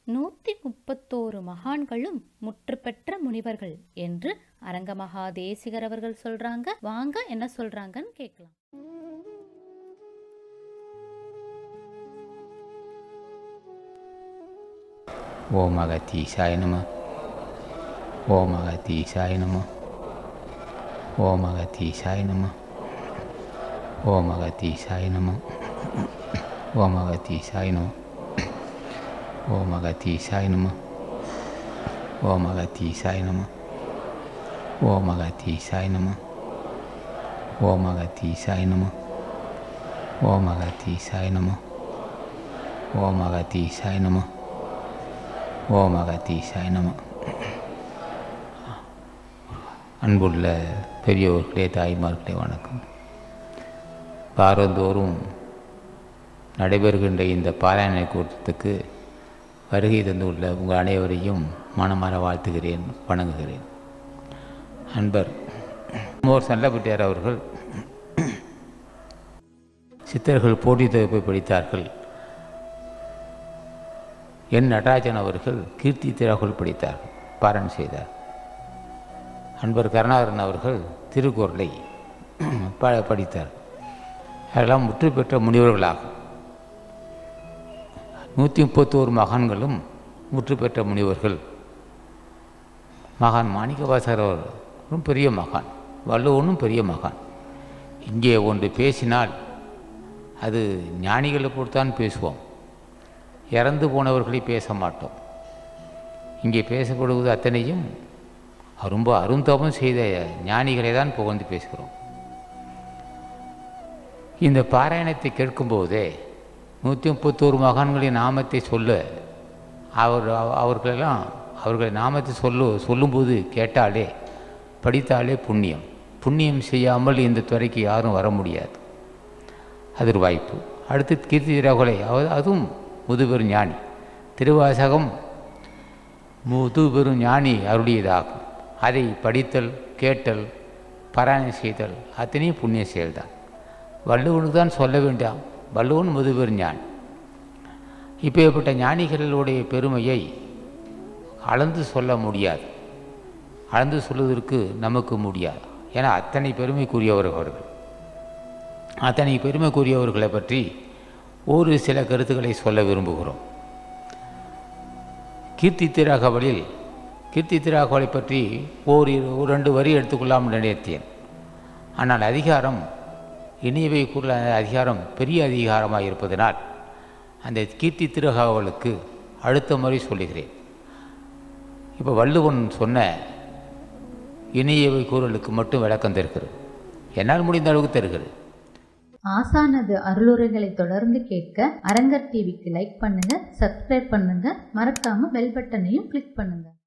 நூற்றி முப்பத்தோரு மகான்களும் முற்று பெற்ற முனிவர்கள் என்று அரங்கமகா தேசிகர் அவர்கள் சொல்றாங்க வாங்க என்ன சொல்றாங்கன்னு கேட்கலாம் ஓம் அகத்தீசாய நம ஓம் அகத்தீசாய நம ஓம் அகத்தீசாய நம ஓம் அகத்தீசாய நம ஓம் அகத்தீசாய நம ஓம் அகத்தீசாய நம ஓம் அகத்தீசாய நம ஓம் அகத்தீசாய நம ஓம் அகத்தீசாய நம ஓம் அகத்தீசாய நம ஓம் அகத்தீசாய நம ஓம் அகத்தீசாய நம அன்புள்ள பெரியோர்களே தாய்மார்களே வணக்கம் வாரந்தோறும் நடைபெறுகின்ற இந்த பாராயண கூட்டத்துக்கு வருகை தந்துள்ள உங்கள் அனைவரையும் மனமாற வாழ்த்துகிறேன் வணங்குகிறேன் அன்பர் மோர் சல்லப்பட்டியார் அவர்கள் சித்தர்கள் போட்டி தொகுப்பை படித்தார்கள் என் நடராஜன் அவர்கள் கீர்த்தி திராகுல் படித்தார்கள் பாராயணம் செய்தார் அன்பர் கருணாகரன் அவர்கள் திருக்குறளை ப படித்தார் அதெல்லாம் முற்று பெற்ற முனிவர்களாகும் நூற்றி முப்பத்தோரு மகான்களும் முற்று பெற்ற முனிவர்கள் மகான் மாணிக்கவாசகர் அவர்களும் பெரிய மகான் வள்ளுவனும் பெரிய மகான் இங்கே ஒன்று பேசினால் அது ஞானிகளை பொறுத்தான் பேசுவோம் இறந்து போனவர்களை பேச மாட்டோம் இங்கே பேசப்படுவது அத்தனையும் ரொம்ப அருந்தவம் செய்த ஞானிகளை தான் புகழ்ந்து பேசுகிறோம் இந்த பாராயணத்தை கேட்கும்போதே நூற்றி முப்பத்தோரு மகான்களின் நாமத்தை சொல்ல அவர் அவர்களெல்லாம் அவர்களை நாமத்தை சொல்லு சொல்லும்போது கேட்டாலே படித்தாலே புண்ணியம் புண்ணியம் செய்யாமல் இந்த துறைக்கு யாரும் வர முடியாது அது ஒரு வாய்ப்பு அடுத்து கீர்த்தி திராகுலை அதுவும் முதுபெரும் ஞானி திருவாசகம் முதுபெரும் ஞானி அருளியதாகும் அதை படித்தல் கேட்டல் பாராயணம் செய்தல் அத்தனையும் புண்ணிய செயல்தான் வள்ளுவனுக்கு தான் சொல்ல வேண்டாம் வள்ளுவன் முதுபெரும் ஞானி இப்பேற்பட்ட ஞானிகளுடைய பெருமையை அளந்து சொல்ல முடியாது அளந்து சொல்வதற்கு நமக்கு முடியாது ஏன்னா அத்தனை பெருமைக்குரியவர்கள் அவர்கள் அத்தனை பெருமைக்குரியவர்களை பற்றி ஒரு சில கருத்துக்களை சொல்ல விரும்புகிறோம் கீர்த்தி திராகவலில் கீர்த்தி திராகவலை பற்றி ஓர் ஒரு ரெண்டு வரி எடுத்துக்கொள்ளாமல் நினைத்தேன் ஆனால் அதிகாரம் இணையவை கூற அதிகாரம் பெரிய அதிகாரமாக இருப்பதனால் அந்த கீர்த்தி திருகாவலுக்கு அடுத்த முறை சொல்லுகிறேன் இப்போ வள்ளுவன் சொன்ன இணையவை கூறலுக்கு மட்டும் விளக்கம் தருகிறது என்னால் முடிந்த அளவுக்கு தருகிறது ஆசானது அருளுரைகளை தொடர்ந்து கேட்க அரங்கர் டிவிக்கு லைக் பண்ணுங்க சப்ஸ்கிரைப் பண்ணுங்க மறக்காம பெல் பட்டனையும் கிளிக் பண்ணுங்க